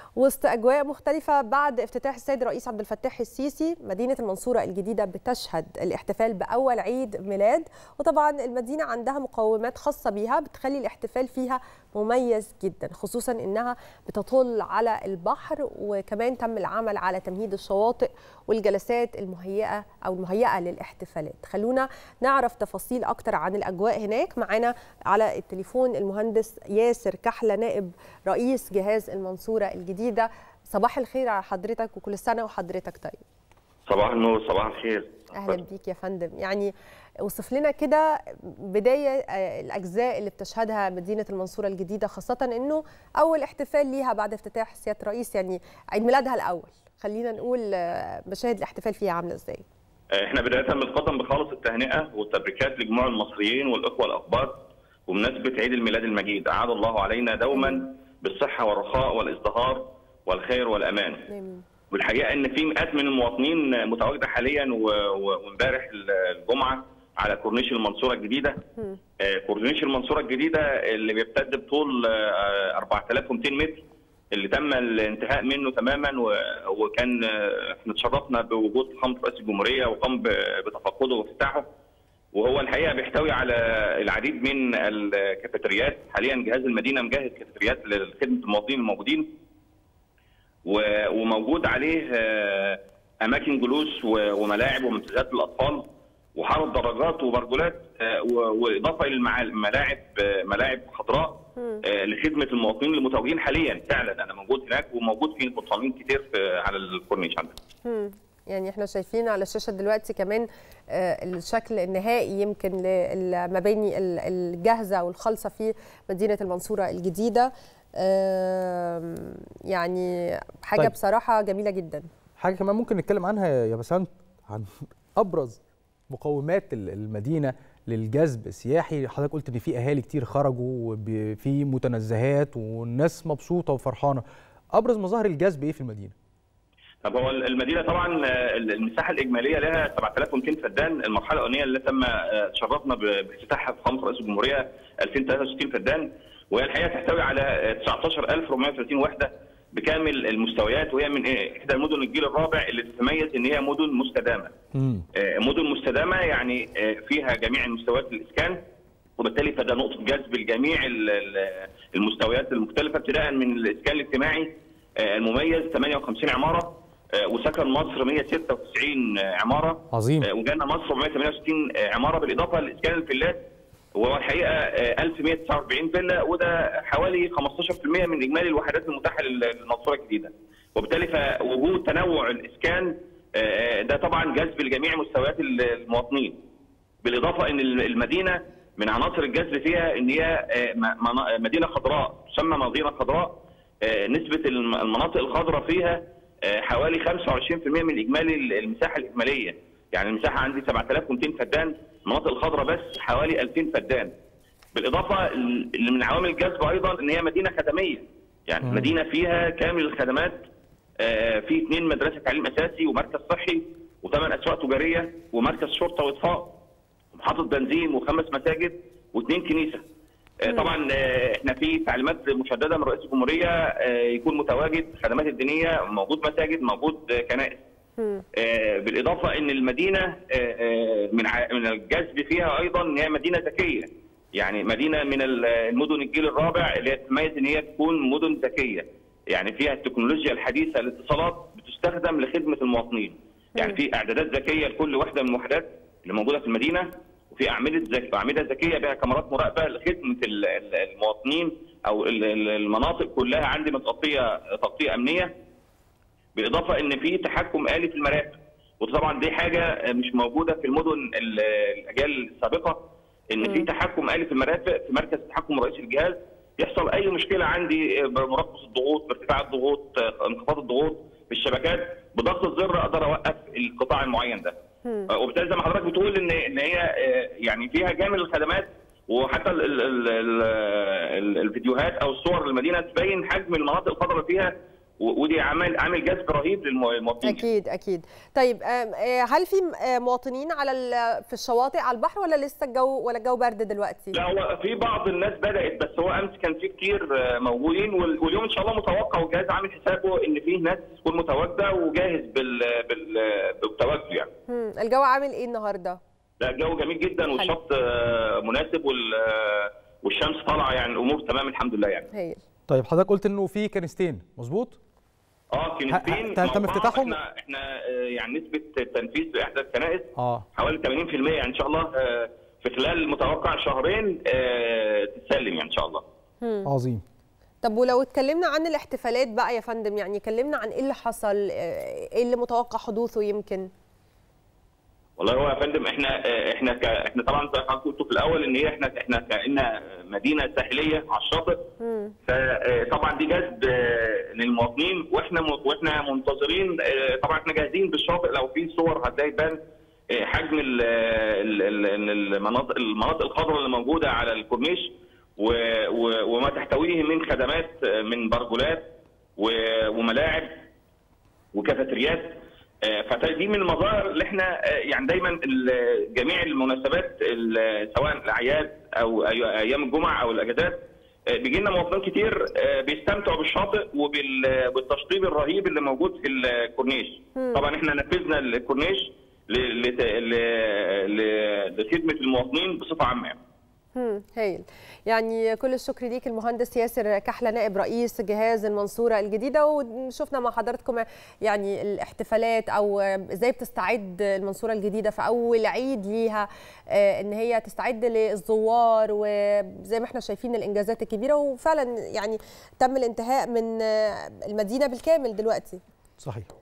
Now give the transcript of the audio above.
وسط أجواء مختلفة بعد افتتاح السيد الرئيس عبد الفتاح السيسي مدينة المنصورة الجديدة بتشهد الاحتفال بأول عيد ميلاد وطبعا المدينة عندها مقومات خاصة بيها بتخلي الاحتفال فيها مميز جدا خصوصا إنها بتطل على البحر وكمان تم العمل على تمهيد الشواطئ والجلسات المهيئة أو المهيئة للاحتفالات خلونا نعرف تفاصيل أكتر عن الأجواء هناك معانا على التليفون المهندس ياسر كحلة نائب رئيس جهاز المنصورة الجديدة صباح الخير على حضرتك وكل سنة وحضرتك طيب صباح النور صباح الخير أهلا بيك يا فندم يعني وصف لنا كده بداية الأجزاء اللي بتشهدها مدينة المنصورة الجديدة خاصة أنه أول احتفال ليها بعد افتتاح سيادة الرئيس يعني عيد ميلادها الأول خلينا نقول مشاهد الاحتفال فيها عاملة إزاي احنا بداية بنقدم بخالص التهنئة والتبريكات لجموع المصريين والإخوة الأقباط بمناسبة عيد الميلاد المجيد أعاد الله علينا دوما بالصحة والرخاء والازدهار والخير والأمان آمين. والحقيقة إن في مئات من المواطنين متواجدة حاليا وامبارح الجمعة على كورنيش المنصورة الجديدة آه كورنيش المنصورة الجديدة اللي بيمتد بطول آه 4200 متر اللي تم الانتهاء منه تماما وكان احنا اتشرفنا بوجود فخامه رئيس الجمهوريه وقام بتفقده وافتتاحه وهو الحقيقه بيحتوي على العديد من الكافيتريات حاليا جهاز المدينه مجهز كافيتريات لخدمه المواطنين الموجودين وموجود عليه اماكن جلوس وملاعب ومنتزهات للاطفال وحاره درجات وبرجولات واضافه الى الملاعب ملاعب خضراء لخدمه المواطنين المتواجدين حاليا فعلا انا موجود هناك وموجود في مصممين كتير على الكورنيش عندنا. يعني احنا شايفين على الشاشه دلوقتي كمان الشكل النهائي يمكن للمباني الجاهزه والخالصه في مدينه المنصوره الجديده يعني حاجه طيب. بصراحه جميله جدا. حاجه كمان ممكن نتكلم عنها يا بسنت عن ابرز مقومات المدينه للجذب السياحي حضرتك قلت ان في اهالي كتير خرجوا وفي متنزهات والناس مبسوطه وفرحانه ابرز مظاهر الجذب ايه في المدينه طب هو المدينه طبعا المساحه الاجماليه لها 7200 فدان المرحله الاولانيه اللي تم تشرفنا بافتتاحها في خمس رئيس الجمهوريه 2063 فدان وهي الحقيقه تحتوي على 19430 وحده بكامل المستويات وهي من احدى المدن الجيل الرابع اللي تتميز ان هي مدن مستدامه. مدن مستدامه يعني فيها جميع المستويات الاسكان وبالتالي فده نقطه جذب لجميع المستويات المختلفه ابتداء من الاسكان الاجتماعي المميز 58 عماره وسكن مصر 196 عماره عظيم وجنه مصر 468 عماره بالاضافه لاسكان الفيلات وهو الحقيقه 1149 فيلا وده حوالي 15% من اجمالي الوحدات المتاحه للمنصوره الجديده وبالتالي فوجود تنوع الاسكان ده طبعا جذب لجميع مستويات المواطنين بالاضافه ان المدينه من عناصر الجذب فيها ان هي مدينه خضراء تسمى مدينه خضراء نسبه المناطق الخضراء فيها حوالي 25% من اجمالي المساحه الاجماليه يعني المساحه عندي 7200 فدان المناطق الخضراء بس حوالي 2000 فدان بالاضافه اللي من عوامل الجذب ايضا ان هي مدينه خدميه يعني م. مدينه فيها كامل الخدمات في اثنين مدرسه تعليم اساسي ومركز صحي وثمان اسواق تجاريه ومركز شرطه واطفاء ومحطه بنزين وخمس مساجد واثنين كنيسه م. طبعا احنا في تعليمات مشدده من رئيس الجمهوريه يكون متواجد خدمات الدينيه موجود مساجد موجود كنائس بالاضافه ان المدينه من من الجذب فيها ايضا ان هي مدينه ذكيه يعني مدينه من المدن الجيل الرابع اللي تتميز ان هي تكون مدن ذكيه يعني فيها التكنولوجيا الحديثه الاتصالات بتستخدم لخدمه المواطنين يعني في اعدادات ذكيه لكل واحده من الوحدات اللي موجوده في المدينه وفي اعمده ذك... اعمده ذكيه بها كاميرات مراقبه لخدمه المواطنين او المناطق كلها عندي متغطيه تغطيه امنيه بالاضافه ان في تحكم الي في المرافق وطبعا دي حاجه مش موجوده في المدن الاجيال السابقه ان في تحكم الي في المرافق في مركز تحكم رئيس الجهاز يحصل اي مشكله عندي بمراقبه الضغوط بارتفاع الضغوط انخفاض الضغوط في الشبكات بضغط الزر اقدر اوقف القطاع المعين ده وبالتالي زي ما حضرتك بتقول ان ان هي يعني فيها جامل الخدمات وحتى ال ال ال ال الفيديوهات او الصور المدينه تبين حجم المناطق الخضراء فيها و- ودي عامل عامل جذب رهيب للمواطنين اكيد اكيد طيب آم، آه، هل في آه، مواطنين على ال- في الشواطئ على البحر ولا لسه الجو ولا الجو برد دلوقتي لا هو في بعض الناس بدات بس هو امس كان في كتير آه، موجودين وال- واليوم ان شاء الله متوقع والجهاز عامل حسابه ان في ناس تكون متواجده وجاهز بال بال بالتواجد يعني مم، الجو عامل ايه النهارده لا الجو جميل جدا والشط آه، مناسب وال آه، والشمس طالعه يعني الامور تمام الحمد لله يعني هايل طيب حضرتك قلت انه في كنيستين مظبوط اه كنيستين ه- ه- تم مع بعض افتتاحهم؟ احنا احنا آه، يعني نسبه التنفيذ في احدى الكنائس اه حوالي 80% يعني ان شاء الله آه، في خلال متوقع شهرين آه، تتسلم يعني ان شاء الله عظيم طب ولو اتكلمنا عن الاحتفالات بقى يا فندم يعني كلمنا عن ايه اللي حصل آه، ايه اللي متوقع حدوثه يمكن والله هو يا فندم احنا اه، احنا ك... احنا طبعا زي ما حضرتك قلت في الاول ان هي احنا احنا كأننا مدينه ساحليه على الشاطئ فطبعا دي جذب اه، للمواطنين واحنا م... واحنا منتظرين اه، طبعا احنا جاهزين بالشاطئ لو في صور هتلاقي بان اه، حجم ال... ال... ال... المناطق المناطق الخضراء اللي موجوده على الكورنيش و... و... وما تحتويه من خدمات اه، من برجولات و... وملاعب وكافيتريات آه، فدي من المظاهر اللي احنا آه، يعني دايما ال- جميع المناسبات ال- سواء الاعياد او أي- ايام الجمعه او الاجازات آه، بيجي لنا مواطنين كتير آه، بيستمتعوا بالشاطئ وبالتشطيب الرهيب اللي موجود في الكورنيش طبعا احنا نفذنا الكورنيش ل- لت- ل- ل- لخدمه المواطنين بصفه عامه يعني. مم، هايل يعني كل الشكر ليك المهندس ياسر كحلة نائب رئيس جهاز المنصورة الجديدة وشفنا مع حضراتكم يعني الاحتفالات أو إزاي بتستعد المنصورة الجديدة في أول عيد ليها آه، إن هي تستعد للزوار وزي ما احنا شايفين الإنجازات الكبيرة وفعلا يعني تم الانتهاء من آه، المدينة بالكامل دلوقتي صحيح